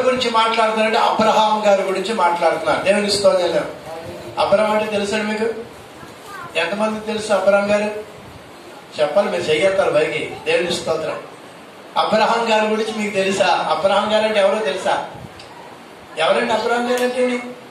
గురించి మాట్లాడుతున్నారంటే అబ్రహాం గారి గురించి మాట్లాడుతున్నారు దేవుని స్తోత్రం అబ్రహాం అంటే తెలుసండి మీకు ఎంతమంది తెలుసు అబ్రహాం గారు చెప్పాలి మీరు చెయ్యత్తారు పైకి దేవుని స్తోత్రం అబ్రహాం గారి గురించి మీకు తెలుసా అబ్రహాం గారు అంటే ఎవరో తెలుసా ఎవరండి అబ్రహాం గారు అంటే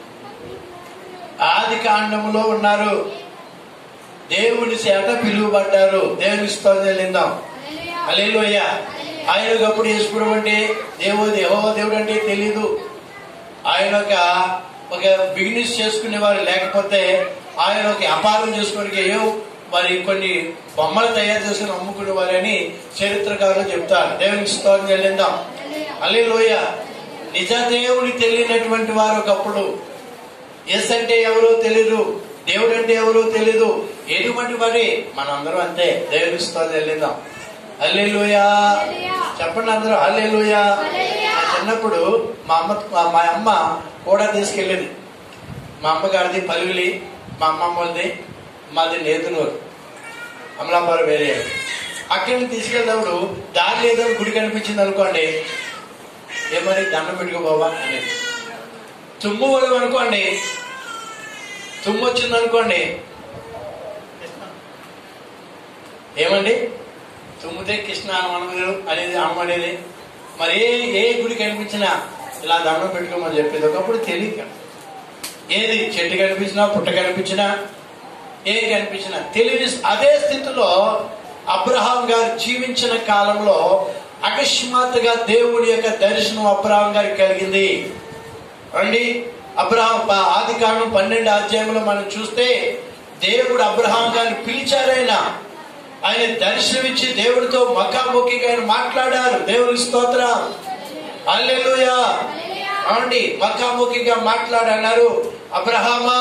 ఆది కాండములో ఉన్నారు దేవుని చేత పిలువబడ్డారు దేవుని స్తోత్రం చెల్లిందాం అలేలోయ ఆయనకు అప్పుడు యేసుకుడు అంటే దేవుడు దేవో దేవుడు అంటే తెలీదు ఆయన ఒక ఒక బిజినెస్ చేసుకునేవారు లేకపోతే ఆయన ఒక వ్యాపారం చేసుకునే ఏవో మరి కొన్ని బొమ్మలు తయారు చేసుకుని అమ్ముకునేవారని చరిత్రకారులు చెప్తారు దేవునికి స్తోత్రం చెల్లిందాం అలేలోయ నిజ దేవుని తెలియనటువంటి వారు ఒకప్పుడు ఎస్ అంటే ఎవరో తెలీదు దేవుడు అంటే ఎవరో తెలీదు ఎటువంటి వారి మనందరం అంతే దేవునికి స్తోత్రం చెల్లిందాం అల్లెలుయా చెప్పండి అందరూ అల్లెలుయా నా చిన్నప్పుడు మా అమ్మ మా అమ్మ కూడా తీసుకెళ్ళేది మా అమ్మగారిది పలుగులి మా అమ్మమ్మది మాది నేతునూరు అమలాపురం వేరే అక్కడి నుంచి తీసుకెళ్ళినప్పుడు దారి ఏదో గుడి కనిపించింది అనుకోండి ఏమని దండం పెట్టుకో బాబా అనేది తుమ్ము వరం అనుకోండి తుమ్ము వచ్చింది అనుకోండి ఏమండి తుమ్మితే కృష్ణ హనుమనుడు అనేది అమ్మ అనేది మరి ఏ ఏ గుడి కనిపించినా ఇలా దండం పెట్టుకోమని చెప్పేది ఒకప్పుడు తెలియక ఏది చెట్టు కనిపించినా పుట్ట కనిపించినా ఏ కనిపించినా తెలియని అదే స్థితిలో అబ్రహాం గారు జీవించిన కాలంలో అకస్మాత్తుగా దేవుడి యొక్క దర్శనం అబ్రహాం గారికి కలిగింది రండి అబ్రహాం ప- ఆది కాండం పన్నెండు అధ్యాయంలో మనం చూస్తే దేవుడు అబ్రహాం గారిని పిలిచారైనా ఆయన దర్శనమిచ్చి దేవుడితో మకాముఖిగా ఆయన మాట్లాడారు దేవుని స్తోత్రం అల్లెలుయా అవునండి మకాముఖిగా మాట్లాడన్నారు అబ్రహామా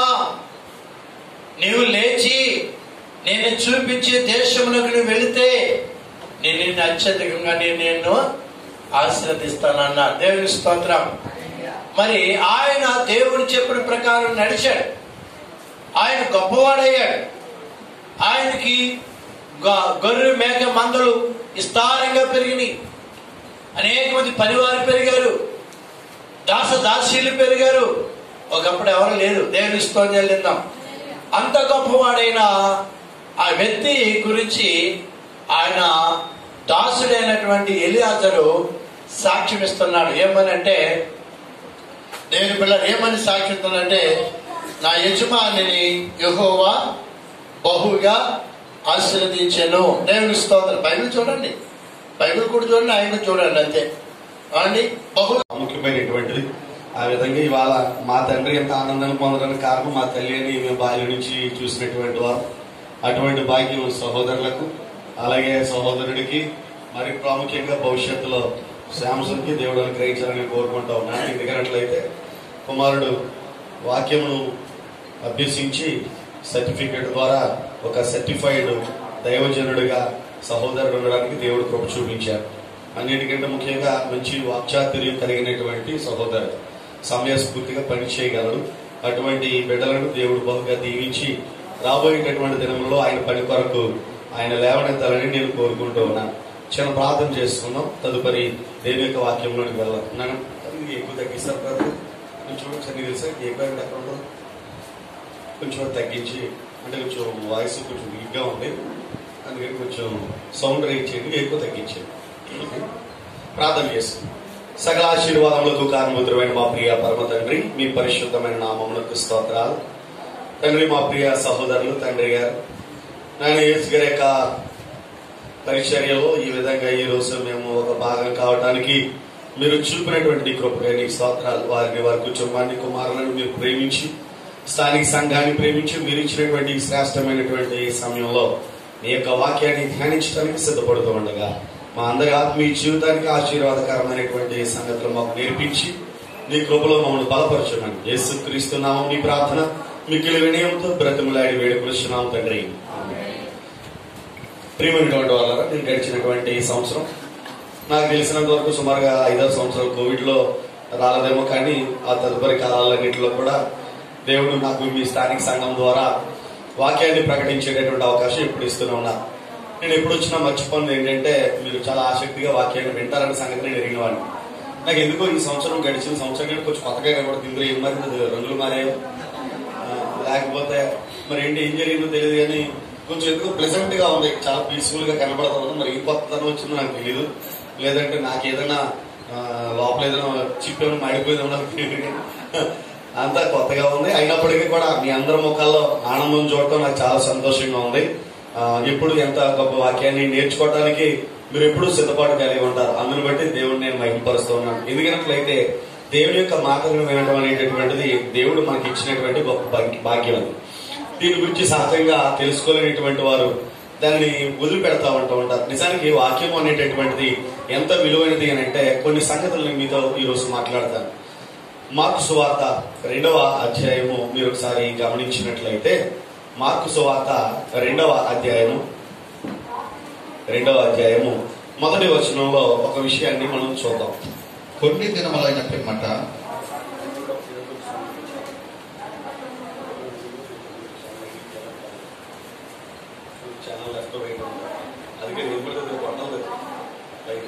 నీవు లేచి నేను చూపించే దేశములకు నువ్వు వెళితే నేను నిన్ను అత్యధికంగా నేను నిన్ను ఆశీర్వదిస్తానన్న దేవుని స్తోత్రం మరి ఆయన దేవుడు చెప్పిన ప్రకారం నడిచాడు ఆయన గొప్పవాడయ్యాడు ఆయనకి గ- గొర్రె మేక మందలు విస్తారంగా పెరిగినాయి అనేక మంది పనివారు పెరిగారు దాస దాసీలు పెరిగారు ఒకప్పుడు ఎవరు లేరు దేవుని స్తోత్రం చెల్లిద్దాం అంత గొప్పవాడైన ఆ వ్యక్తి గురించి ఆయన దాసుడైనటువంటి ఎలియాజరు సాక్ష్యం ఇస్తున్నాడు ఏమనంటే నేను పిల్ల ఏమని సాక్ష్యం ఇస్తున్నాడంటే నా యజమానిని యెహోవా బహుగా ఆశీర్వదించాను దేవుని స్తోత్రం బైబిల్ చూడండి బైబిల్ కూడా చూడండి ఆయన కూడా చూడండి అంతే అండి బహు ప్రాముఖ్యమైనటువంటిది ఆ విధంగా ఇవాళ మా తండ్రి ఎంత ఆనందాన్ని పొందడానికి కారణం మా తల్లి అని మేము బాల్యం నుంచి చూసినటువంటి వారు అటువంటి భాగ్యం సహోదరులకు అలాగే సహోదరుడికి మరి ప్రాముఖ్యంగా భవిష్యత్తులో శాంసంగ్కి దేవుడు అనుగ్రహించాలని కోరుకుంటా ఉన్నాను ఎందుకన్నట్లయితే కుమారుడు వాక్యమును అభ్యసించి సర్టిఫికేట్ ద్వారా ఒక సర్టిఫైడ్ దైవజనుడిగా సహోదరుడు ఉండడానికి దేవుడు కృప చూపించారు అన్నిటికంటే ముఖ్యంగా మంచి వాక్చాతుర్యం కలిగినటువంటి సహోదరుడు సమయస్ఫూర్తిగా పని చేయగలడు అటువంటి బిడ్డలను దేవుడు బహుగా దీవించి రాబోయేటటువంటి దినంలో ఆయన పని కొరకు ఆయన లేవనెత్తాలని నేను కోరుకుంటూ ఉన్నాను చిన్న ప్రార్థన చేసుకుందాం తదుపరి దేవుని యొక్క వాక్యంలోకి వెళ్దాం నన్ను ఇది ఎక్కువ తగ్గిస్తారు కదా కొంచెం చదివి తెలుసా ఎక్కువ ఎక్కడ ఉండదు కొంచెం తగ్గించి అంటే కొంచెం వాయిస్ కొంచెం వీక్గా ఉంది అందుకని కొంచెం సౌండ్ రేట్ చేయండి ఎక్కువ తగ్గించండి ప్రార్థన చేస్తుంది సకల ఆశీర్వాదములకు కారణముద్రమైన మా ప్రియ పరమ తండ్రి మీ పరిశుద్ధమైన నామములకు స్తోత్రాలు తండ్రి మా ప్రియ సహోదరులు తండ్రి గారు నేను యేసు గారి యొక్క పరిచర్యలో ఈ విధంగా ఈ రోజు మేము ఒక భాగం కావడానికి మీరు చూపినటువంటి నీ కృపగా నీ స్తోత్రాలు వారిని వారి కుటుంబాన్ని కుమారులను మీరు ప్రేమించి స్థానిక సంఘాన్ని ప్రేమించి మీరు ఇచ్చినటువంటి ఈ శ్రేష్టమైనటువంటి ఈ సమయంలో మీ యొక్క వాక్యాన్ని ధ్యానించడానికి సిద్ధపడుతూ ఉండగా మా అందరి ఆత్మీయ జీవితానికి ఆశీర్వాదకరమైనటువంటి సంగతులు మాకు నేర్పించి నీ కృపలో మమ్మల్ని బలపరచమని యేసు క్రీస్తున్నాము నీ ప్రార్థన మిక్కిలి వినయంతో బ్రతిమలాడి వేడుకొస్తున్నాము తండ్రి ప్రియమైనటువంటి వాళ్ళ నేను గడిచినటువంటి ఈ సంవత్సరం నాకు తెలిసినంత వరకు సుమారుగా ఐదారు సంవత్సరాలు కోవిడ్ లో రాలేదేమో కానీ ఆ తదుపరి కాలాలన్నింటిలో కూడా దేవుడు నాకు మీ స్థానిక సంఘం ద్వారా వాక్యాన్ని ప్రకటించేటటువంటి అవకాశం ఇప్పుడు ఇస్తూనే ఉన్నారు నేను ఎప్పుడు వచ్చినా మర్చిపోయింది ఏంటంటే మీరు చాలా ఆసక్తిగా వాక్యాన్ని వింటారనే సంగతి నేను ఎరిగినవాడిని నాకు ఎందుకో ఈ సంవత్సరం గడిచిన సంవత్సరం కంటే కొంచెం కొత్తగా కనబడుతుంది ఇందులో ఏం మారింది రంగులు మారాయో ఆ, లేకపోతే మరి ఏంటి ఏం జరిగిందో తెలియదు కానీ కొంచెం ఎందుకో ప్లెజెంట్ గా ఉంది చాలా పీస్ఫుల్ గా కనబడుతుంది మరి ఈ కొత్తదనం వచ్చిందో నాకు తెలియదు లేదంటే నాకు ఏదైనా ఆ, లోపల ఏదైనా చిప్ ఏమైనా మాడిపోయిందో నాకు తెలియదు కానీ అంతా కొత్తగా ఉంది అయినప్పటికీ కూడా మీ అందరి ముఖాల్లో ఆనందం చూడటం నాకు చాలా సంతోషంగా ఉంది ఆ, ఎప్పుడు ఎంత గొప్ప వాక్యాన్ని నేర్చుకోవడానికి మీరు ఎప్పుడు సిద్ధపాటు కలిగి ఉంటారు అందుని బట్టి దేవుడిని నేను మహిమపరుస్తూ ఉన్నాను ఎందుకంటే దేవుడి యొక్క మాటలను వినడం అనేటటువంటిది దేవుడు మనకి ఇచ్చినటువంటి గొప్ప భాగ్య- భాగ్యం అది దీని గురించి సహజంగా తెలుసుకోలేనటువంటి వారు దానిని వదిలిపెడతా ఉంటూ ఉంటారు నిజానికి వాక్యం అనేటటువంటిది ఎంత విలువైనది అని అంటే కొన్ని సంగతులను మీతో ఈ రోజు మాట్లాడతాను మార్కు సువార్త రెండవ అధ్యాయము మీరు ఒకసారి గమనించినట్లయితే మార్కు సువార్త రెండవ అధ్యాయము రెండవ అధ్యాయము మొదటి వచనంలో ఒక విషయాన్ని మనం చూద్దాం కొన్ని దినములైన పిమ్మట చాలా లెఫ్ట్ రైట్ అందుకే నిలబడితే కొట్టదు రైట్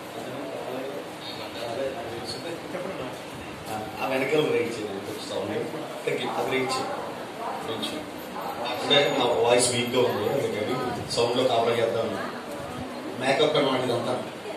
ఆ వెనకాల రైట్ చేయండి కొంచెం సౌండ్ తగ్గి అది రైట్ చేయండి కొంచెం అంటే నా వాయిస్ వీక్ గా ఉంది అందుకని సౌండ్ లో కాపలా చేద్దాం మేకప్ అనమాట ఇదంతా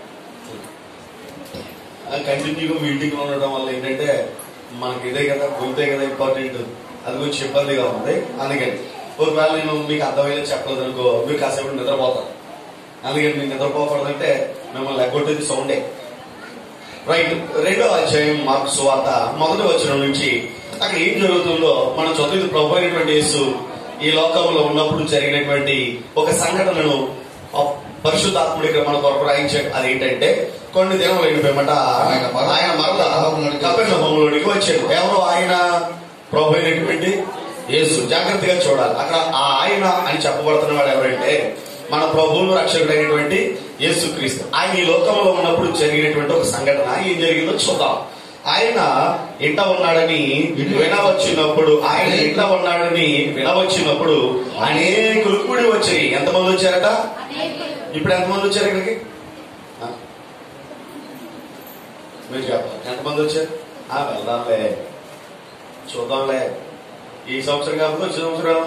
కంటిన్యూగా మీటింగ్ లో ఉండడం వల్ల ఏంటంటే మనకి ఇదే కదా గొంతే కదా ఇంపార్టెంట్ అది కొంచెం ఇబ్బందిగా ఉంది అందుకని ఒకవేళ నేను మీకు అర్థమయ్యేలా చెప్పలేదు అనుకో మీరు కాసేపు నిద్రపోతారు అందుకని మీరు నిద్రపోకూడదంటే మిమ్మల్ని లెగ్గొట్టేది సౌండే రైట్ రెండో అధ్యాయం మార్కు సువార్త మొదటి వచనం నుంచి అక్కడ ఏం జరుగుతుందో మనం చదువు ప్రభు అయినటువంటి యేసు ఈ లోకంలో ఉన్నప్పుడు జరిగినటువంటి ఒక సంఘటనను ఆ పరిశుద్ధాత్ముడి ఇక్కడ మన కొరకు రాయించాడు అదేంటంటే కొన్ని దినములు అయిన పిమ్మట ఆయన మరల- ఆయన మరల కపెర్నహూములోనికి కపెర్నహూములోనికి వచ్చాడు ఎవరు ఆయన ప్రభు అయినటువంటి యేసు జాగ్రత్తగా చూడాలి అక్కడ ఆ ఆయన అని చెప్పబడుతున్న వాడు ఎవరంటే మన ప్రభువును రక్షకుడైనటువంటి యేసు క్రీస్తు ఆయన ఈ లోకంలో ఉన్నప్పుడు జరిగినటువంటి ఒక సంఘటన ఏం జరిగిందో చూద్దాం ఆయన ఇంట ఉన్నాడని వినవచ్చినప్పుడు ఆయన ఇంట ఉన్నాడని వినవచ్చినప్పుడు అనేకులు కూడి వచ్చి ఎంతమంది వచ్చారట ఇప్పుడు ఎంతమంది వచ్చారు ఇక్కడికి ఆ? మీరు చెప్పాలి ఎంతమంది వచ్చారు ఆ, వెళ్దాంలే చూద్దాంలే ఈ సంవత్సరం కాకపోతే వచ్చే సంవత్సరం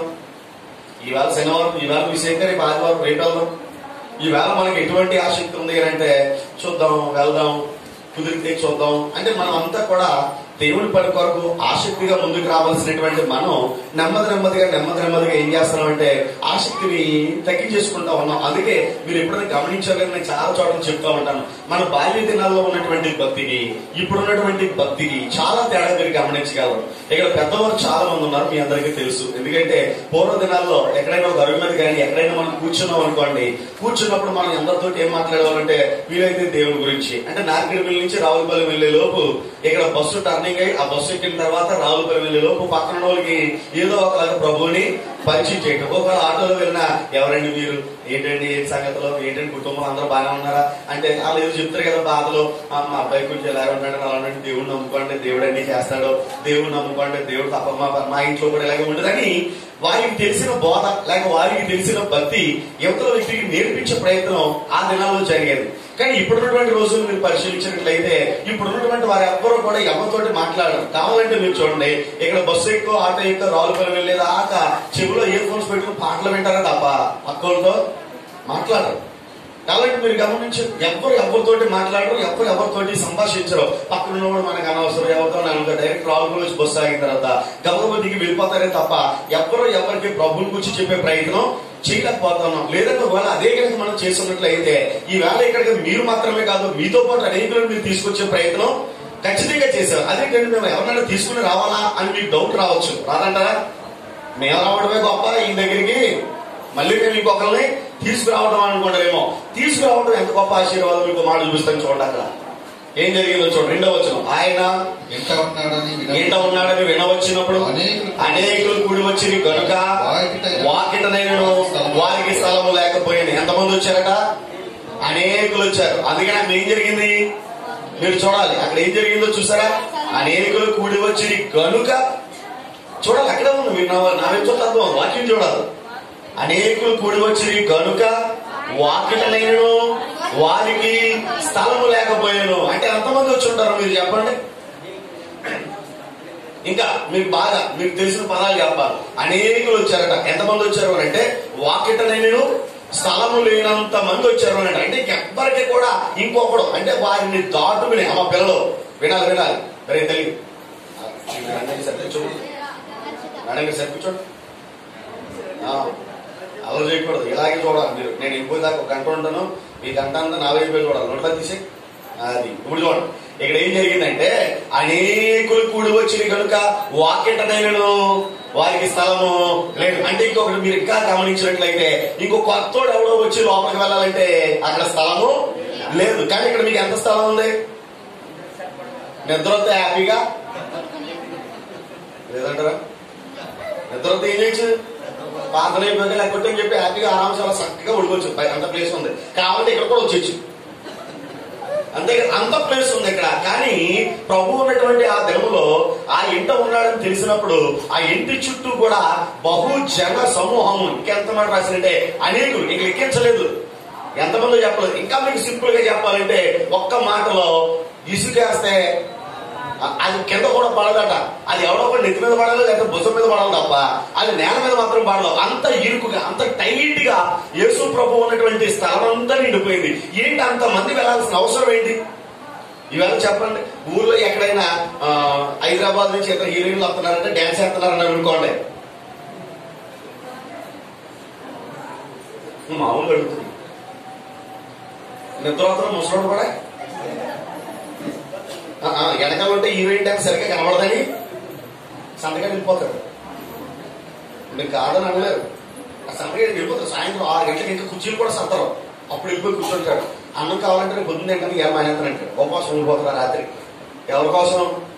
ఈవేళ శనివారం ఈవేళ విషయంగా రేపు ఆదివారం రేపు వెళ్దాం ఈవేళ మనకి ఎటువంటి ఆసక్తి ఉంది అని అంటే చూద్దాం వెళ్దాం కుదిరితే చూద్దాం అంటే మనం అంతా కూడా దేవుని పని కొరకు ఆసక్తిగా ముందుకు రావాల్సినటువంటి మనం నెమ్మది నెమ్మదిగా నెమ్మది నెమ్మదిగా ఏం చేస్తున్నామంటే ఆసక్తిని తగ్గించేసుకుంటా ఉన్నాం అందుకే మీరు ఎప్పుడైనా గమనించాలని నేను చాలా చోట్ల చెప్తా ఉంటాను మన బాల్య దినాల్లో ఉన్నటువంటి భక్తికి ఇప్పుడున్నటువంటి భక్తికి చాలా తేడా మీరు గమనించగలరు ఇక్కడ పెద్దవారు చాలా మంది ఉన్నారు మీ అందరికీ తెలుసు ఎందుకంటే పూర్వ దినాల్లో ఎక్కడైనా ఒక అరుగు మీద కానీ ఎక్కడైనా మనం కూర్చున్నాం అనుకోండి కూర్చున్నప్పుడు మనం అందరితో ఏం మాట్లాడేవాళ్ళంటే వీలైతే దేవుని గురించి అంటే నార్కిడిపల్లి నుంచి రావులపల్లి వెళ్లే లోపు ఇక్కడ బస్సు టర్నింగ్ అయ్యి ఆ బస్సు ఎక్కిన తర్వాత రావులపల్లి వెళ్లే లోపు పక్కన ఉన్న వాళ్ళకి ఏదో ఒకలాగా ప్రభువుని పరిచయం చేయటం ఒకవేళ ఆటోలో వెళ్ళినా ఎవరండి మీరు ఏంటండి ఏం సంగతిలో ఏంటండి కుటుంబం అందరూ బాగానే ఉన్నారా అంటే వాళ్ళు ఏదో చెప్తారు కదా బాధలో "ఆ, మా అబ్బాయి కొంచెం ఎలా ఉంటాడు అలా ఉంటాడు దేవుడు నమ్ముకోండి దేవుడు అన్ని చేస్తాడు దేవుడు నమ్ముకోండి దేవుడు తప్ప మా మా ఇంట్లో కూడా ఇలాగే ఉండదని వారికి తెలిసిన బోధ లేక వారికి తెలిసిన భక్తి యువతల వ్యక్తికి నేర్పించే ప్రయత్నం ఆ దినాల్లో జరిగేది కానీ ఇప్పుడున్నటువంటి రోజులు మీరు పరిశీలించినట్లయితే ఇప్పుడున్నటువంటి వారు ఎవ్వరూ కూడా ఎవరితోటి మాట్లాడరు కావాలంటే మీరు చూడండి ఇక్కడ బస్సు ఎక్కువ ఆటో ఎక్కువ రావులపల్లి వెళ్ళేదాకా చెవిలో ఇయర్ ఫోన్స్ పెట్టుకుని పాటలు వింటారా తప్ప పక్కలతో మాట్లాడరు కాబట్టి మీరు గమనించి ఎవరు ఎవరితోటి మాట్లాడరు ఎవరు ఎవరితోటి సంభాషించరు పక్కన ఉన్నవాడు మనకు అనవసరం ఎవరితో అనుకో డైరెక్ట్ రావుల వచ్చి బస్సు ఆగిన తర్వాత గబగబా దిగి వెళ్ళిపోతారే తప్ప ఎవరు ఎవరికి ప్రభుని గురించి చెప్పే ప్రయత్నం చేయలేకపోతున్నాం లేదంటే ఒకవేళ అదే కనుక మనం చేస్తున్నట్లయితే ఈ వేళ ఇక్కడికి మీరు మాత్రమే కాదు మీతో పాటు అనేకులను మీరు తీసుకొచ్చే ప్రయత్నం ఖచ్చితంగా చేశారు అదేంటంటే మేము ఎవరినైనా తీసుకుని రావాలా అని మీకు డౌట్ రావచ్చు రాదంటారా మేము రావడమే గొప్ప ఈ దగ్గరికి మళ్ళీ మేము ఇంకొకరిని తీసుకురావడం అనుకుంటారేమో తీసుకురావడం ఎంత గొప్ప ఆశీర్వాదం మీకు మాట చూపిస్తాను చూడండి అక్కడ ఏం జరిగిందో చూడండి రెండో వచ్చిన ఆయన ఎంత ఉన్నాడని విన- ఏంట ఉన్నాడని వినవచ్చినప్పుడు అనేకులు అనేకులు కూడి వచ్చి కనుక వాకిట- వాకిటనైనను వారికి స్థలము లేకపోయింది ఎంతమంది వచ్చారట అనేకులు వచ్చారు అందుకని అక్కడ ఏం జరిగింది మీరు చూడాలి అక్కడ ఏం జరిగిందో చూసారా అనేకులు కూడి వచ్చి కనుక చూడాలి అక్కడే ఉంది మీరు నా- నా వైపు చూస్తే అర్థం వాక్యం చూడాలి అనేకులు కూడి వచ్చి కనుక వాకిటనైనను వారికి స్థలము లేకపోయాను అంటే ఎంతమంది వచ్చి ఉంటారు మీరు చెప్పండి ఇంకా మీకు బాగా మీకు తెలిసిన పదాలు చెప్పాలి అనేకులు వచ్చారట ఎంతమంది వచ్చారు అని అంటే వాకిటనే నేను స్థలము లేనంత మంది వచ్చారు అని అంటే ఎవ్వరికి కూడా ఇంకొకడు అంటే వారిని దాటుకుని అమ్మ పిల్లలు వినాలి వినాలి మరి తెలియదు సరిపించండి మేడం సరిపించండి అలా చేయకూడదు ఇలాగే చూడాలి మీరు నేను ఇంకో దాకా ఒక గంట ఉంటాను ఈ గంట అంతా నా వైపు చూడాలి నోట్లా తీసి అది ఇప్పుడు చూడండి ఇక్కడ ఏం జరిగిందంటే అనేకులు కూడి వచ్చి కనుక వాకెట్టనైనను వారికి స్థలము లేదు అంటే ఇంకొకటి మీరు ఇంకా గమనించినట్లయితే ఇంకో కొత్తోడు ఎవడో వచ్చి లోపలికి వెళ్ళాలంటే అక్కడ స్థలము లేదు కానీ ఇక్కడ మీకు ఎంత స్థలం ఉంది నిద్ర వస్తే హ్యాపీగా లేదంటారా నిద్ర వస్తే ఏం చేయొచ్చు పాతలు అయిపోయి లేకపోతే అని చెప్పి హ్యాపీగా ఆరామ్స్ అలా చక్కగా ఉడుకోవచ్చు పై అంత ప్లేస్ ఉంది కావాలంటే ఇక్కడ కూడా వచ్చేచ్చు అంతే కదా, అంత ప్లేస్ ఉంది ఇక్కడ కానీ ప్రభు ఉన్నటువంటి ఆ దినములో ఆ ఇంట ఉన్నాడని తెలిసినప్పుడు ఆ ఇంటి చుట్టూ కూడా బహు జన సమూహము ఇంకెంత మాట రాసిందంటే అనేకులు ఇక లెక్కించలేదు ఎంతమంది చెప్పలేదు ఇంకా మీకు సింపుల్ గా చెప్పాలంటే ఒక్క మాటలో ఇసుకేస్తే అ- అది కింద కూడా పడదట అది ఎవడో ఒకటి నెత్తి మీద పడాలి లేకపోతే భుజం మీద పడాలి తప్ప అది నేల మీద మాత్రం పడదు అంత ఇరుకుగా అంత టైట్ గా యేసు ప్రభు ఉన్నటువంటి స్థలం అంతా నిండిపోయింది ఏంటి అంత మంది వెళ్ళాల్సిన అవసరం ఏంటి ఇవాళ చెప్పండి ఊర్లో ఎక్కడైనా ఆ, హైదరాబాద్ నుంచి ఇద్దరు హీరోయిన్లు వస్తున్నారంటే డ్యాన్స్ చేస్తున్నారని అనుకోండి మామూలుగా అడుగుతుంది నిద్రవతరం ముసలోడు కూడా ఆ, ఆ, వెనకాల ఉంటే హీరోయిన్ డ్యాన్స్ సరిగ్గా కనబడదని సంతగా వెళ్ళిపోతారు మీరు కాదని అనలేరు ఆ సంతగా వెళ్ళిపోతారు సాయంత్రం ఆరు గంటలకు ఇంకా కుర్చీలు కూడా సత్తరు అప్పుడు వెళ్ళిపోయి కూర్చుంటాడు అన్నం కావాలంటే రేపు పొద్దున్న ఏంటని ఏం మానేస్తానంటాడు ఉపవాసం ఉండిపోతారు రాత్రి ఎవరి కోసం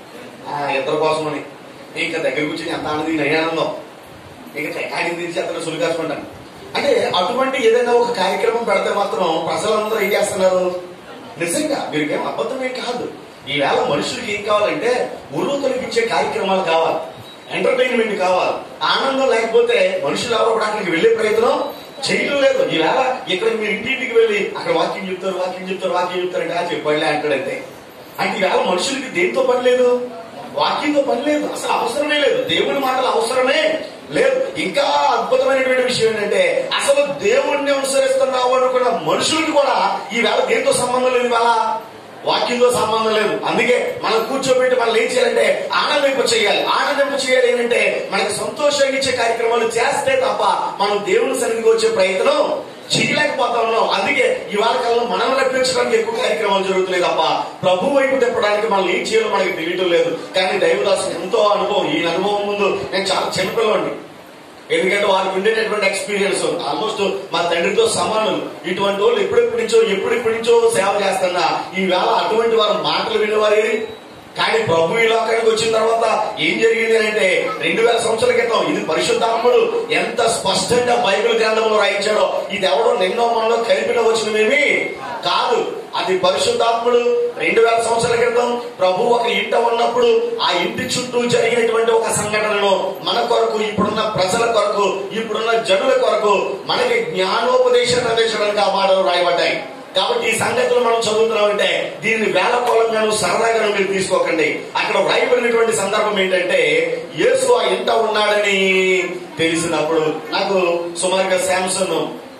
ఆ, ఇద్దరి కోసం అని ఇంకా దగ్గర కూర్చొని ఎంత ఆనంది నయానందం ఇంకా ఆయన తీసి అతను సులికాసుకుంటాను అంటే అటువంటి ఏదైనా ఒక కార్యక్రమం పెడితే మాత్రం ప్రజలందరూ ఏం చేస్తున్నారు నిజంగా మీరుకేం అబద్ధమే కాదు ఈవేళ మనుషులకి ఏం కావాలంటే ఉరువు తొలగించే కార్యక్రమాలు కావాలి ఎంటర్టైన్మెంట్ కావాలి ఆనందం లేకపోతే మనుషులు ఎవరో కూడా అక్కడికి వెళ్ళే ప్రయత్నం చేయడం లేదు ఈవేళ ఇక్కడ మీరు ఇంటింటికి వెళ్ళి అక్కడ వాక్యం చెప్తారు వాక్యం చెప్తారు వాక్యం చెప్తారంటే ఆ చెప్పలే అంటాడంతే అంటే ఈవేళ మనుషులకి దేంతో పని లేదు వాక్యంతో పని లేదు అసలు అవసరమే లేదు దేవుని మాటలు అవసరమే లేదు ఇంకా అద్భుతమైనటువంటి విషయం ఏంటంటే అసలు దేవుణ్ణి అనుసరిస్తున్నావు అనుకున్న మనుషులకి కూడా ఈ వేళ దేంతో సంబంధం లేదు ఇవాళ వాక్యంతో సంబంధం లేదు అందుకే మనం కూర్చోబెట్టి మనం ఏం చేయాలంటే ఆనందింప చేయాలి ఆనందింప చేయాలి ఏంటంటే మనకి సంతోషంగా ఇచ్చే కార్యక్రమాలు చేస్తే తప్ప మనం దేవుని సన్నిధికి వచ్చే ప్రయత్నం చేయలేకపోతా ఉన్నాం అందుకే ఇవాళ కాలంలో మనం రప్పించడానికి ఎక్కువ కార్యక్రమాలు జరుగుతున్నాయి తప్ప ప్రభు వైపు తిప్పడానికి మనం ఏం చేయాలో మనకి తెలియటం లేదు కానీ దైవదాసు ఎంతో అనుభవం ఈ అనుభవం ముందు నేను చాలా చిన్నపిల్లవాడిని ఎందుకంటే వారికి ఉండేటటువంటి ఎక్స్పీరియన్స్ ఆల్మోస్ట్ మా తండ్రితో సమానం ఇటువంటి వాళ్ళు ఎప్పుడెప్పటి నుంచో ఎప్పుడెప్పటి నుంచో సేవ చేస్తున్నా ఈవేళ అటువంటి వారు మాటలు వినేవారు కానీ ప్రభు ఈ లోకానికి వచ్చిన తర్వాత ఏం జరిగింది అని అంటే రెండు వేల సంవత్సరాల క్రితం ఇది పరిశుద్ధాత్ముడు ఎంత స్పష్టంగా బైబిల్ గ్రంథంలో రాయించాడో ఇది ఎవడో నిన్నో మనలో కలిపిన వచ్చినవేమి కాదు అది పరిశుద్ధాత్ముడు రెండు వేల సంవత్సరాల క్రితం ప్రభు ఒక ఇంట ఉన్నప్పుడు ఆ ఇంటి చుట్టూ జరిగినటువంటి ఒక సంఘటనను మన కొరకు ఇప్పుడున్న ప్రజల కొరకు ఇప్పుడున్న జనుల కొరకు మనకి జ్ఞానోపదేశం అందించడానికి ఆ మాటలు రాయబడ్డాయి కాబట్టి ఈ సంగతులు మనం చదువుతున్నామంటే దీన్ని వేలకోళంగాను సరదాగాను మీరు తీసుకోకండి అక్కడ వ్రాయబడినటువంటి సందర్భం ఏంటంటే యేసు ఆ ఇంట ఉన్నాడని తెలిసినప్పుడు నాకు సుమారుగా శాంసన్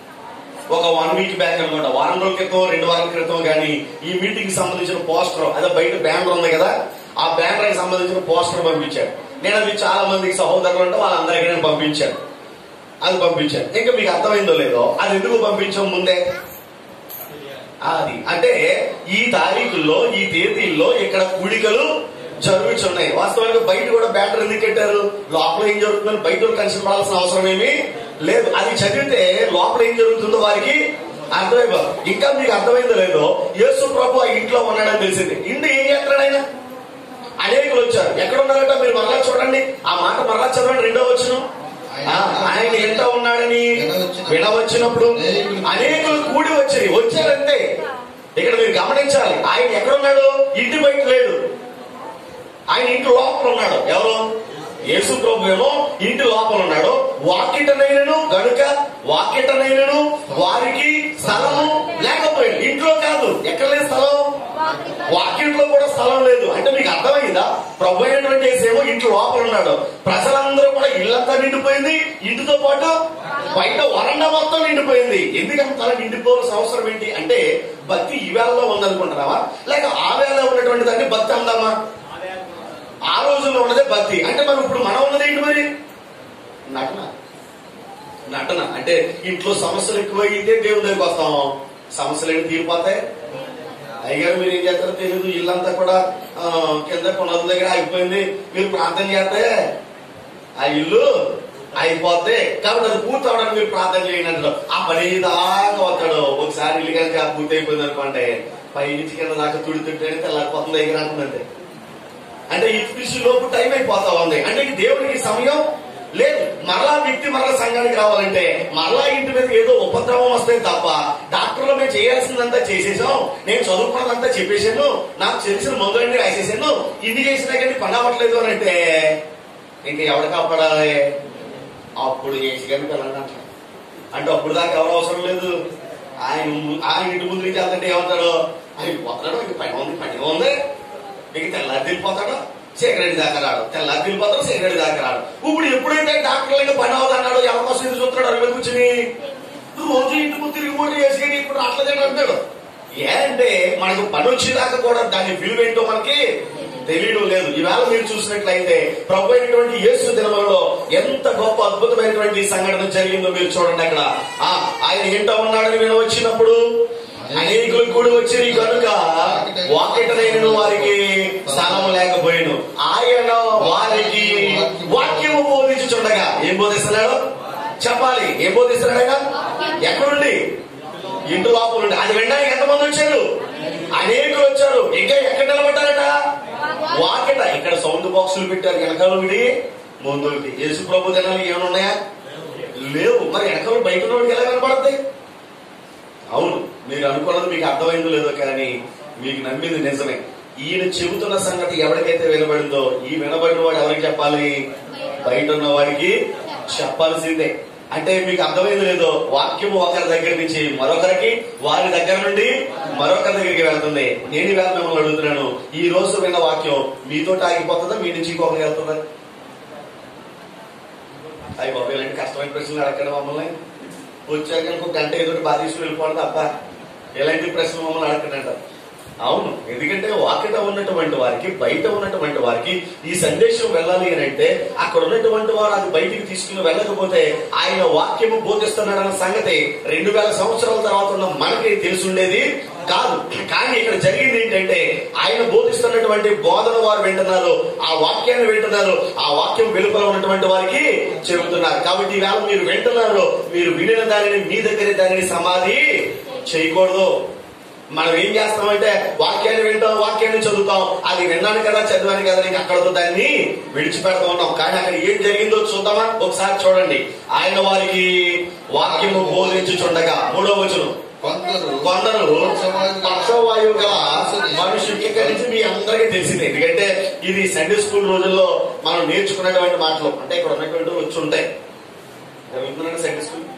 ఒక వన్ వీక్ బ్యాక్ అనమాట వారం రోజుల క్రితం రెండు వారాల క్రితం కానీ ఈ మీటింగ్ కి సంబంధించిన పోస్టర్ అదే బయట బ్యానర్ ఉంది కదా ఆ బ్యానర్ కి సంబంధించిన పోస్టర్ పంపించాడు నేను అది చాలా మందికి సహోదరులు అంటే వాళ్ళందరికీ నేను పంపించాను అది పంపించాను ఇంకా మీకు అర్థమైందో లేదో అది ఎందుకు పంపించాం ముందే అది అంటే ఈ తారీఖుల్లో ఈ తేదీల్లో ఇక్కడ కూడికలు జరుగుతున్నాయి వాస్తవానికి బయట కూడా బ్యాటర్ ఎందుకు పెట్టారు లోపల ఏం జరుగుతుందని బయట వాళ్ళు కన్సిడర్ పడాల్సిన అవసరం ఏమీ లేదు అది చదివితే లోపల ఏం జరుగుతుందో వారికి అర్థమైపోదు ఇంకా మీకు అర్థమైందో లేదో యేసు ప్రభు ఆ ఇంట్లో ఉన్నాడని తెలిసింది ఇంటి ఏం చేస్తాడు ఆయన అనేకులు వచ్చారు ఎక్కడ ఉన్నారట మీరు మరలా చూడండి ఆ మాట మరలా చదవండి రెండో వచ్చును ఆయన ఎంత ఉన్నాడని వినవచ్చినప్పుడు అనేకులు కూడి వచ్చాయి వచ్చారంతే ఇక్కడ మీరు గమనించాలి ఆయన ఎక్కడ ఉన్నాడు ఇంటి బయట లేడు ఆయన ఇంటి లోపల ఉన్నాడు ఎవరు యేసు ప్రభు ఏమో ఇంటి లోపల ఉన్నాడు వాకిటనైనను గనుక వాకిటనైనను వారికి స్థలము లేకపోయింది ఇంట్లో కాదు ఎక్కడ లేదు స్థలం వాక్యంలో కూడా స్థలం లేదు అంటే మీకు అర్థమైందా ప్రభు అయినటువంటి యేసేమో ఇంట్లో లోపల ఉన్నాడు ప్రజలందరూ కూడా ఇల్లంతా నిండిపోయింది ఇంటితో పాటు బయట వరండా మొత్తం నిండిపోయింది ఎందుకంటే తల నిండిపోవాల్సిన అవసరం ఏంటి అంటే భక్తి ఈ వేళలో ఉందనుకుంటున్నావా లేక ఆ వేళలో ఉన్నటువంటి దాన్ని భక్తి అందామా ఆ రోజుల్లో ఉన్నదే భక్తి అంటే మరి ఇప్పుడు మనం ఉన్నది ఏంటి మరి నటన నటన అంటే ఇంట్లో సమస్యలు ఎక్కువైతే దేవుని దగ్గరికి వస్తాం సమస్యలు ఏంటి తీరిపోతాయి అయ్యగారు మీరు ఏం చేస్తారో తెలియదు ఇల్లంతా కూడా ఆ, కింద కొనల దగ్గర అయిపోయింది మీరు ప్రార్థన చేస్తే ఆ ఇల్లు అయిపోతే కాబట్టి అది పూర్తి అవడానికి మీరు ప్రార్థన చేయండి అంటారు ఆ పని దాకా వస్తాడు ఒకసారి ఇల్లు కనుక పూర్తి అయిపోయింది అనుకోండి పై నుంచి కింద దాకా తుడుతుంటేనే తెల్లారిపోతుంది దగ్గర అంటుందంటే అంటే ఈ కృషి లోపు టైం అయిపోతా ఉంది అంటే ఈ దేవునికి సమయం లేదు మరలా వ్యక్తి మరలా సంఘానికి రావాలంటే మరలా ఇంటి మీద ఏదో ఉపద్రవం వస్తే తప్ప డాక్టర్లు మేము చేయాల్సిందంతా చేసేసాం నేను చదువుకున్నదంతా చెప్పేశాను నాకు తెలిసిన మందులన్నీ రాసేసాను ఇన్ని చేసినా కానీ పని అవ్వట్లేదు అని అంటే ఇంకా ఎవరు కాపాడాలి అప్పుడు చేసి కానీ పిల్లలు అంటారు అంటే అప్పుడు దాకా ఎవరు అవసరం లేదు ఆయన ము- ఆయన ఇంటి ముందు నుంచి వెళ్తుంటే ఏమంటాడు ఆయన పోతాడు ఇంక పని ఉంది పని ఉంది ఇంక తెల్లారి వెళ్ళిపోతాడు సిగరెట్ దాకా రాడు తెల్లారి వెళ్ళిపోతాడు సిగరెట్ దాకా రాడు ఇప్పుడు ఎప్పుడైతే డాక్టర్లు ఇంకా పని అవుతున్నాడు ఎవరి కోసం ఎదురు చూస్తున్నాడు అరవై కూర్చుని రోజు ఇంటి ముందు తిరిగి పోటీ చేసుకుని ఇప్పుడు రావట్లేదని అంటాడు ఏ అంటే మనకు పని వచ్చేదాకా కూడా దాని విలువ ఏంటో మనకి తెలియడం లేదు ఈవేళ మీరు చూసినట్లయితే ప్రభు అయినటువంటి యేసు దినములలో ఎంత గొప్ప అద్భుతమైనటువంటి సంఘటన జరిగిందో మీరు చూడండి అక్కడ ఆ ఆయన ఏంటో ఉన్నాడని విన వచ్చినప్పుడు అనేకులు కూడి వచ్చి కనుక వాకిటనైన వారికి స్థలము లేకపోయాను ఆయన వారికి వాక్యము బోధించుచుండగా ఏం బోధిస్తున్నాడు చెప్పాలి ఏం బోధిస్తున్నాడు ఆయన ఎక్కడుండి ఇంటి లోపల ఉండి అది వినడానికి ఎంతమంది వచ్చారు అనేకులు వచ్చారు ఇంకా ఎక్కడ నిలబడ్డారట వాకిట ఇక్కడ సౌండ్ బాక్సులు పెట్టారు వెనకాల ఒకటి ముందు ఒకటి యేసు ప్రభు దినాలు ఏమన్నాయా లేవు మరి వెనకాల బయట ఉన్నవాడికి ఎలా కనపడతాయి అవును మీరు అనుకున్నది మీకు అర్థమైందో లేదో కానీ మీకు నమ్మింది నిజమే ఈయన చెబుతున్న సంగతి ఎవరికైతే వినబడిందో ఈ వినబడిన వాడు ఎవరికి చెప్పాలి బయట ఉన్న వాడికి చెప్పాల్సిందే అంటే మీకు అర్థమైంది లేదో వాక్యము ఒకరి దగ్గర నుంచి మరొకరికి వారి దగ్గర నుండి మరొకరి దగ్గరికి వెళ్తుంది నేను వేళ మిమ్మల్ని అడుగుతున్నాను ఈ రోజు విన్న వాక్యం మీతో ఆగిపోతుందా మీ నుంచి ఇంకొకరికి వెళ్తుందా అయ్యి బాబు ఇలాంటి కష్టమైన ప్రశ్నలు అడగండి మమ్మల్ని వచ్చాక ఇంకో గంట ఏదో ఒకటి బాధ తీసుకుని వెళ్ళిపోవడం తప్ప ఎలాంటి ప్రశ్నలు మమ్మల్ని అడగండి అవును ఎందుకంటే వాకిట ఉన్నటువంటి వారికి బయట ఉన్నటువంటి వారికి ఈ సందేశం వెళ్ళాలి అని అంటే అక్కడ ఉన్నటువంటి వారు అది బయటికి తీసుకుని వెళ్ళకపోతే ఆయన వాక్యము బోధిస్తున్నాడన్న సంగతి రెండు వేల సంవత్సరాల తర్వాత ఉన్న మనకి తెలుసుండేది కాదు కానీ ఇక్కడ జరిగింది ఏంటంటే ఆయన బోధిస్తున్నటువంటి బోధన వారు వింటున్నారు ఆ వాక్యాన్ని వింటున్నారు ఆ వాక్యం వెలుపల ఉన్నటువంటి వారికి చెబుతున్నారు కాబట్టి ఈవేళ మీరు వింటున్నారు మీరు వినిన దానిని మీ దగ్గర దానిని సమాధి చేయకూడదు మనం ఏం చేస్తామంటే వాక్యాన్ని వింటాం వాక్యాన్ని చదువుతాం అది విన్నాను కదా చదివాను కదా నీకు అక్కడతో దాన్ని విడిచిపెడతా ఉన్నాం కానీ అక్కడ ఏం జరిగిందో చూద్దామా ఒకసారి చూడండి ఆయన వారికి వాక్యము బోధించుచుండగా మూడో వచనం కొందరు కొందరు పక్షవాయువు గల మనుషులకి ఇక్కడి నుంచి మీ అందరికీ తెలిసింది ఎందుకంటే ఇది సండే స్కూల్ రోజుల్లో మనం నేర్చుకున్నటువంటి మాటలు అంటే ఇక్కడ ఉన్నటువంటి వచ్చి ఉంటాయి జరుగుతుందండి సండే స్కూల్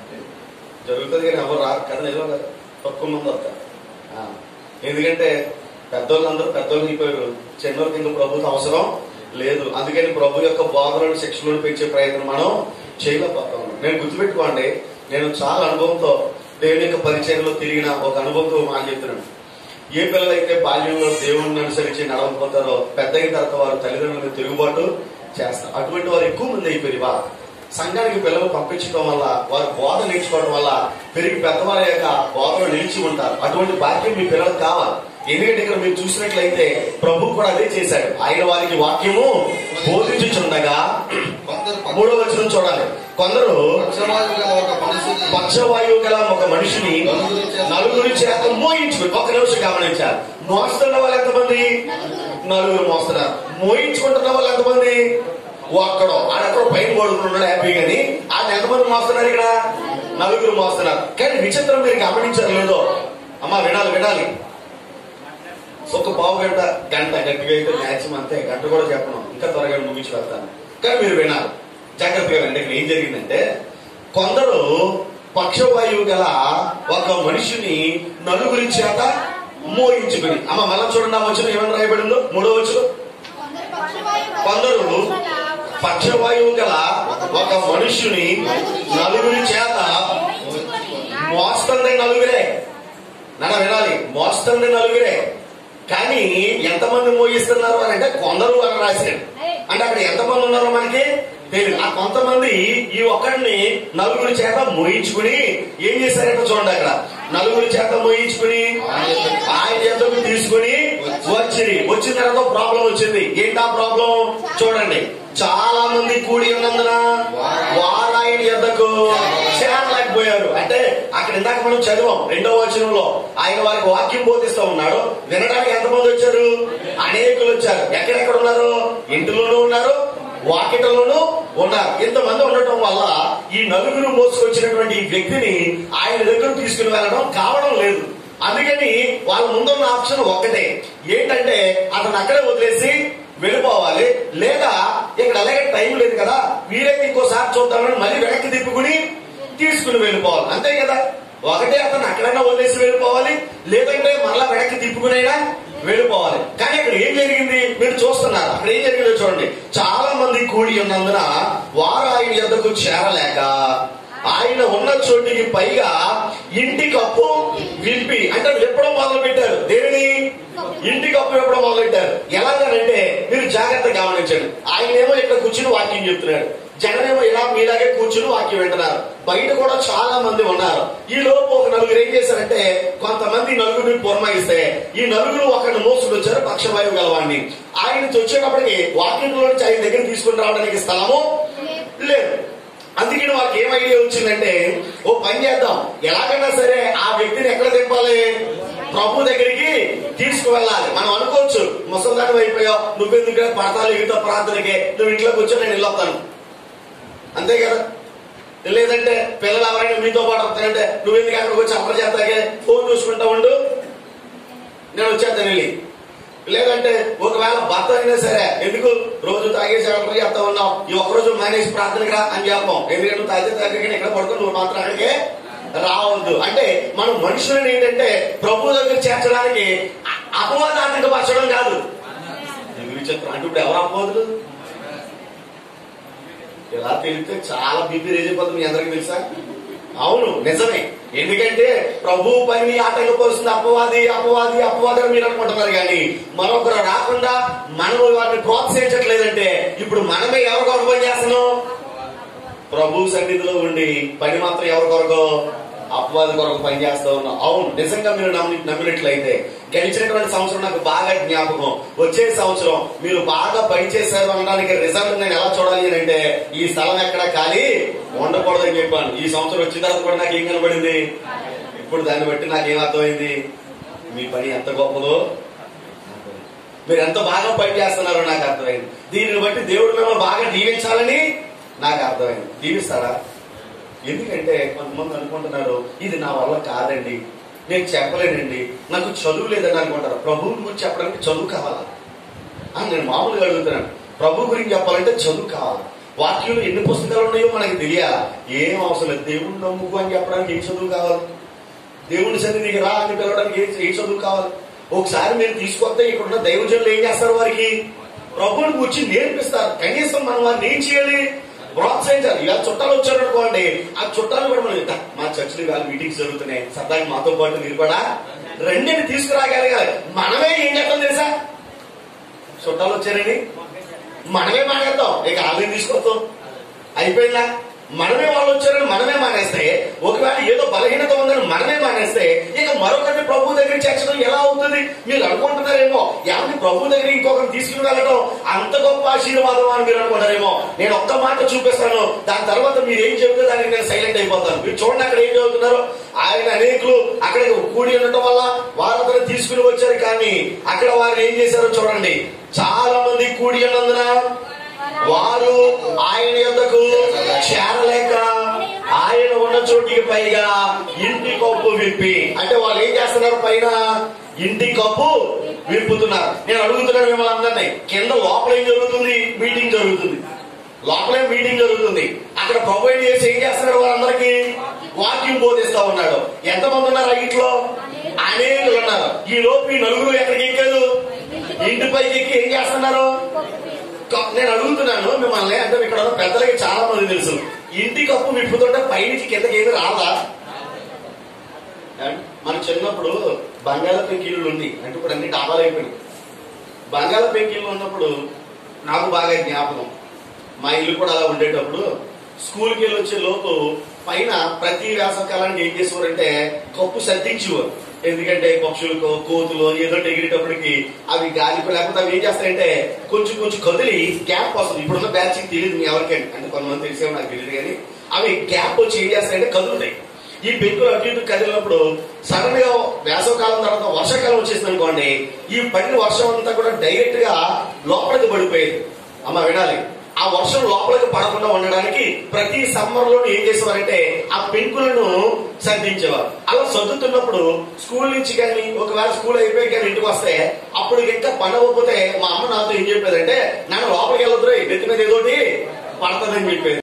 జరుగుతుంది కానీ ఎవరు రారు కదా నిజం కదా తక్కువ మంది వస్తారు ఆ, ఎందుకంటే పెద్దోళ్ళు అందరూ పెద్దోళ్ళు అయిపోయారు చిన్నోళ్ళకి ఇంకా ప్రభుత్వం అవసరం లేదు అందుకని ప్రభు యొక్క బోధనలు శిక్షణలు పెంచే ప్రయత్నం మనం చేయలేకపోతాం నేను గుర్తుపెట్టుకోండి నేను చాలా అనుభవంతో దేవుని యొక్క పరిచయంలో తిరిగిన ఒక అనుభవంతో మాట చెప్తున్నాను ఏ పిల్లలైతే బాల్యంలో దేవుణ్ణి అనుసరించి నడవకపోతారో పెద్ద అయిన తర్వాత వారు తల్లిదండ్రులకు తిరుగుబాటు చేస్తారు అటువంటి వారు ఎక్కువ మంది అయిపోయి వా సంఘానికి పిల్లలు పంపించడం వల్ల వారు బోధ నేర్చుకోవడం వల్ల పెరిగి పెద్దవారి యొక్క బోధలో నిలిచి ఉంటారు అటువంటి భాగ్యం మీ పిల్లలకు కావాలి ఎందుకంటే ఇక్కడ మీరు చూసినట్లయితే ప్రభు కూడా అదే చేశాడు ఆయన వారికి వాక్యము బోధించుచుండగా కొందరు మూడో వచనం చూడాలి కొందరు పక్షవాయువు గల ఒక మనిషిని పక్షవాయువు గల ఒక మనిషిని నలుగురి చేత మోయించుకుని ఒక నిమిషం గమనించాలి మోస్తున్న వాళ్ళు ఎంతమంది నలుగురు మోస్తున్నారు మోయించుకుంటున్న వాళ్ళు ఎంతమంది ఒక్కడో ఆడెక్కడో పైన పడుకున్నాడు హ్యాపీ కానీ ఆయన ఎంతమంది మోస్తున్నారు ఇక్కడ నలుగురు మోస్తున్నారు కానీ విచిత్రం మీరు గమనించారు లేదో అమ్మా వినాలి వినాలి ఒక పావు గంట గంట గట్టిగా అయితే మ్యాక్సిమం అంతే గంట కూడా చెప్పను ఇంకా త్వరగా ముగించి వెళ్తాను కానీ మీరు వినాలి జాగ్రత్తగా వినండి ఇక్కడ ఏం జరిగిందంటే కొందరు పక్షవాయువు గల ఒక మనిషిని నలుగురి చేత మోయించుకుని అమ్మ మళ్ళా చూడండి ఆ వచ్చిన ఏమని రాయబడిందో మూడో వచ్చిన కొందరు పక్షవాయువు గల ఒక మనుష్యుని నలుగురి చేత మోస్తుంది నలుగురే నన్ను వినాలి మోస్తుంది నలుగురే కానీ ఎంతమంది మోయిస్తున్నారు అని అంటే కొందరు అని రాశాడు అంటే అక్కడ ఎంతమంది ఉన్నారో మనకి తెలియదు ఆ కొంతమంది ఈ ఒక్కడిని నలుగురి చేత మోయించుకుని ఏం చేశారంటే చూడండి అక్కడ నలుగురి చేత మోయించుకుని ఆయన చేతకు తీసుకుని వచ్చి వచ్చిన తర్వాత ప్రాబ్లం వచ్చింది ఏంటా ప్రాబ్లం చూడండి చాలా మంది కూడి ఉన్నందున వారు ఆయన ఎద్దకు చేరలేకపోయారు అంటే అక్కడ ఇందాక మనం చదివాం రెండవ వచనంలో ఆయన వారికి వాక్యం బోధిస్తూ ఉన్నాడు వినడానికి ఎంతమంది వచ్చారు అనేకులు వచ్చారు ఎక్కడెక్కడ ఉన్నారు ఇంటిలోనూ ఉన్నారు వాకిటలోనూ ఉన్నారు ఇంతమంది ఉండటం వల్ల ఈ నలుగురు మోసుకొచ్చినటువంటి ఈ వ్యక్తిని ఆయన దగ్గర తీసుకుని వెళ్ళడం కావడం లేదు అందుకని వాళ్ళ ముందున్న ఆప్షన్ ఒక్కటే ఏంటంటే అతను అక్కడే వదిలేసి వెళ్ళిపోవాలి లేదా ఇక్కడ అలాగే టైం లేదు కదా వీరైతే ఇంకోసారి చూద్దామని మళ్ళీ వెనక్కి తిప్పుకుని తీసుకుని వెళ్ళిపోవాలి అంతే కదా ఒకటే అతను అక్కడైనా వదిలేసి వెళ్ళిపోవాలి లేదంటే మళ్ళా వెనక్కి తిప్పుకునైనా వెళ్ళిపోవాలి కానీ అక్కడ ఏం జరిగింది మీరు చూస్తున్నారు అక్కడ ఏం జరిగిందో చూడండి చాలా మంది కూడి ఉన్నందున వారు ఆయన ఎద్దకు చేరలేక ఆయన ఉన్న చోటికి పైగా ఇంటి కప్పు విప్పి అంటే ఎప్పుడో మొదలు పెట్టారు దేనిని ఇంటి కప్పు ఎప్పుడో మొదలు పెట్టారు ఎలాగనంటే మీరు జాగ్రత్తగా గమనించండి ఆయన ఏమో ఇక్కడ కూర్చుని వాక్యం చెప్తున్నాడు జగనేమో ఇలా మీలాగే కూర్చుని వాక్యం వింటున్నారు బయట కూడా చాలా మంది ఉన్నారు ఈ లోపు ఒక నలుగురు ఏం చేశారంటే కొంతమంది నలుగురిని పురమాయిస్తే ఈ నలుగురు ఒకరిని మోసుకు వచ్చారు పక్షవాయువు గలవాడిని ఆయన వచ్చేటప్పటికి వాక్యంలో నుంచి ఆయన దగ్గర తీసుకుని రావడానికి స్థలము లేదు అందుకని వాళ్ళకి ఏం ఐడియా వచ్చిందంటే ఓ పని చేద్దాం ఎలాగైనా సరే ఆ వ్యక్తిని ఎక్కడ తిప్పాలి ప్రభు దగ్గరికి తీసుకువెళ్ళాలి మనం అనుకోవచ్చు ముసల్దాని అయిపోయావు నువ్వెందుకు పడతాలు ఎగుతా ప్రార్థనకే నువ్వు ఇంట్లో కూర్చొని నేను వెళ్ళొస్తాను అంతే కదా లేదంటే పిల్లలు ఎవరైనా మీతో పాటు వస్తాయంటే నువ్వెందుకు అక్కడికి వచ్చి అమలు చేస్తాకే ఫోన్ చూసుకుంటా ఉండు నేను వచ్చేస్తాను వెళ్ళి లేదంటే ఒకవేళ భర్త అయినా సరే ఎందుకు రోజు తాగేసి అక్కడ చేస్తా ఉన్నావు ఈ ఒక్కరోజు మానేసి ప్రార్థనకి రా అని చెప్పాం ఎందుకంటే నువ్వు తాగితే తాగితే ఇక్కడ పడుకుని నువ్వు మాత్రం అక్కడికే రావద్దు అంటే మనం మనుషులను ఏంటంటే ప్రభు దగ్గర చేర్చడానికి అ- అపవాదాత్మక పరచడం కాదు ఇది విచిత్రం అంటే ఇప్పుడు ఎవరు అపవాదులు ఇలా తెలిస్తే చాలా బీపీ రేజ్ అయిపోతుంది మీ అందరికి తెలుసా అవును నిజమే ఎందుకంటే ప్రభు పని ఆటంకపరుస్తుంది అపవాది అపవాది అపవాది అని మీరు అనుకుంటున్నారు కానీ మరొకరు రాకుండా మనం వారిని ప్రోత్సహించట్లేదంటే ఇప్పుడు మనమే ఎవరి కొరకు పని చేస్తున్నాం ప్రభు సన్నిధిలో ఉండి పని మాత్రం ఎవరి కొరకు అపవాది కొరకు పని చేస్తా ఉన్నాం అవును నిజంగా మీరు నమ్మి నమ్మినట్లయితే గడిచినటువంటి సంవత్సరం నాకు బాగా జ్ఞాపకం వచ్చే సంవత్సరం మీరు బాగా పని చేశారు అనడానికి రిజల్ట్ నేను ఎలా చూడాలి అని అంటే ఈ స్థలం ఎక్కడ ఖాళీ ఉండకూడదని చెప్పాను ఈ సంవత్సరం వచ్చిన తర్వాత కూడా నాకు ఏం కనబడింది ఇప్పుడు దాన్ని బట్టి నాకు ఏం అర్థమైంది మీ పని ఎంత గొప్పదో మీరు ఎంత బాగా పని చేస్తున్నారో నాకు అర్థమైంది దీనిని బట్టి దేవుడు మిమ్మల్ని బాగా దీవించాలని నాకు అర్థమైంది దీవిస్తారా ఎందుకంటే కొంతమంది అనుకుంటున్నారు ఇది నా వల్ల కాదండి నేను చెప్పలేనండి నాకు చదువు లేదని అనుకుంటారు ప్రభువు గురించి చెప్పడానికి చదువు కావాలా అని నేను మామూలుగా అడుగుతున్నాను ప్రభు గురించి చెప్పాలంటే చదువు కావాలి వాక్యంలో ఎన్ని పుస్తకాలు ఉన్నాయో మనకి తెలియాలా ఏం అవసరం లేదు దేవుడిని నమ్ముకు అని చెప్పడానికి ఏం చదువు కావాలి దేవుని సన్నిధికి రా అని పిలవడానికి ఏ ఏ చదువు కావాలి ఒకసారి మీరు తీసుకొస్తే ఇక్కడ ఉన్న దైవజనులు ఏం చేస్తారు వారికి ప్రభుని కూర్చి నేర్పిస్తారు కనీసం మనం వారిని ఏం చేయాలి ప్రోత్సహించాలి ఇలా చుట్టాలు వచ్చారు అనుకోండి ఆ చుట్టాలు కూడా మనం "దా, మా చర్చిలు ఇవాళ మీటింగ్స్ జరుగుతున్నాయి సరదాగా మాతో పాటు మీరు కూడా రెండిని తీసుకురాగలగాలి మనమే ఏం చేస్తాం తెలుసా చుట్టాలు వచ్చారని మనమే మానేద్దాం ఇక వాళ్ళని తీసుకొస్తాం అయిపోయిందా మనమే వాళ్ళు వచ్చారని మనమే మానేస్తే ఒకవేళ ఏదో బలహీనత ఉందని మనమే మానేస్తే ఇక మరొకరిని ప్రభు దగ్గర చేర్చడం ఎలా అవుతుంది మీరు అనుకుంటున్నారేమో ఏమంటే ప్రభు దగ్గర ఇంకొకరిని తీసుకుని వెళ్ళడం అంత గొప్ప ఆశీర్వాదం అని మీరు అనుకుంటారేమో నేను ఒక్క మాట చూపిస్తాను దాని తర్వాత మీరు ఏం చెబితే దానికి నేను సైలెంట్ అయిపోతాను మీరు చూడండి అక్కడ ఏం చదువుతున్నారు ఆయన అనేకులు అక్కడ కూడి ఉండటం వల్ల వారు అతను తీసుకుని వచ్చారు కానీ అక్కడ వారు ఏం చేశారో చూడండి చాలా మంది కూడి ఉన్నందున వారు ఆయన యొద్దకు చేరలేక ఆయన ఉన్న చోటికి పైగా ఇంటి కప్పు విప్పి అంటే వాళ్ళు ఏం చేస్తున్నారు పైన ఇంటి కప్పు విప్పుతున్నారు నేను అడుగుతున్నాను మిమ్మల్ని అందరినీ కింద లోపల ఏం జరుగుతుంది మీటింగ్ జరుగుతుంది లోపలే మీటింగ్ జరుగుతుంది అక్కడ ప్రొవైడ్ చేసి ఏం చేస్తున్నాడు వారందరికి వాక్యం బోధిస్తా ఉన్నాడు ఎంతమంది ఉన్నారు ఆ ఇంట్లో అనేకులు ఉన్నారు ఈ లోపు ఈ నలుగురు ఎక్కడికి ఎక్కారు ఇంటి పైకి ఎక్కి ఏం చేస్తున్నారు క- నేను అడుగుతున్నాను మిమ్మల్ని అంటే ఇక్కడ ఉన్న పెద్దలకి చాలా మంది తెలుసు ఇంటి కప్పు విప్పుతుంటే పైనుంచి కిందకి ఏమి రాదా ఏమండి? మన చిన్నప్పుడు బంగాళ పెంకిళ్ళు ఉంది అంటే ఇప్పుడు అన్ని డాబాలు అయిపోయినాయి బంగాళ పెంకిళ్ళు ఉన్నప్పుడు నాకు బాగా జ్ఞాపకం మా ఇల్లు కూడా అలా ఉండేటప్పుడు స్కూల్కి వెళ్ళి వచ్చే లోపు పైన ప్రతి వేసవకాలానికి ఏం చేసేవారంటే కప్పు సర్దించేవారు ఎందుకంటే పక్షులు కోతులు ఏదో ఎగిరేటప్పటికి అవి గాలికి లేకపోతే అవి ఏం చేస్తాయంటే కొంచెం కొంచెం కదిలి గ్యాప్ వస్తుంది ఇప్పుడున్న బ్యాచ్ తెలియదు మీ ఎవరికైనా అంటే కొంతమంది తెలిసేమో నాకు తెలియదు కానీ అవి గ్యాప్ వచ్చి ఏం చేస్తాయంటే కదులుతాయి ఈ పెంకులు అటు ఇటు కదిలినప్పుడు సడన్ గా వేసవకాలం తర్వాత వర్షాకాలం వచ్చేసింది అనుకోండి ఈ పడిన వర్షం అంతా కూడా డైరెక్ట్ గా లోపలికి పడిపోయేది అమ్మ వినాలి ఆ వర్షం లోపలికి పడకుండా ఉండడానికి ప్రతి సమ్మర్ లో ఏం చేసేవారంటే ఆ పెంకులను సర్దించేవారు అలా సర్దుతున్నప్పుడు స్కూల్ నుంచి కానీ ఒకవేళ స్కూల్ అయిపోయి కానీ ఇంటికి వస్తే అప్పుడు ఇంకా పని అవ్వకపోతే మా అమ్మ నాతో ఏం చెప్పేదంటే నన్ను లోపలికి వెళ్ళొద్దు నెత్తి మీద ఏదోటి పడతానని చెప్పేది